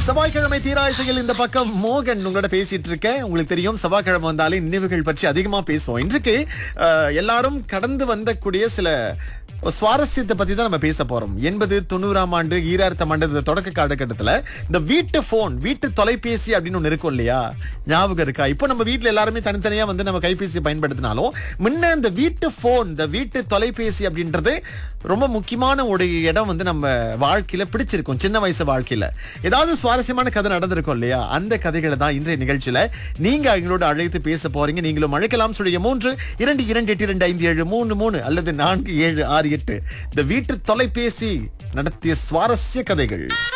செவ்வாய்க்கிழமை தீராயிசையில் இந்த பக்கம் மோகன் உங்களோட பேசிட்டு இருக்கேன் உங்களுக்கு தெரியும் செவ்வாய்க்கிழமை வந்தாலே நினைவுகள் பற்றி அதிகமா பேசுவோம் இன்றைக்கு அஹ், எல்லாரும் கடந்து வந்தக்கூடிய சில சுவாரஸ்யத்தை பத்தி தான் நம்ம பேச போறோம் எண்பது தொண்ணூறாம் ஆண்டு ஈராயிரத்தாம் ஆண்டு இந்த தொடக்க காலகட்டத்துல இந்த வீட்டு போன் வீட்டு தொலைபேசி அப்படின்னு ஒண்ணு இருக்கும் இல்லையா ஞாபகம் இருக்கா இப்போ நம்ம வீட்ல எல்லாருமே தனித்தனியா வந்து நம்ம கைபேசி பயன்படுத்தினாலும் முன்ன இந்த வீட்டு போன் இந்த வீட்டு தொலைபேசி அப்படின்றது ரொம்ப முக்கியமான ஒரு இடம் வந்து நம்ம வாழ்க்கையில பிடிச்சிருக்கும் சின்ன வயசு வாழ்க்கையில ஏதாவது சுவாரஸ்யமான கதை நடந்திருக்கும் இல்லையா அந்த கதைகளை தான் இன்றைய நிகழ்ச்சியில நீங்க எங்களோட அழைத்து பேச போறீங்க நீங்களும் அழைக்கலாம் சொல்லிய மூன்று இரண்டு இரண்டு எட்டு இரண்டு ஐந்து ஏழு மூணு மூணு அல்லது நான்கு ஏழு ஆறு எட்டு இந்த வீட்டு தொலைபேசி நடத்திய சுவாரஸ்ய கதைகள்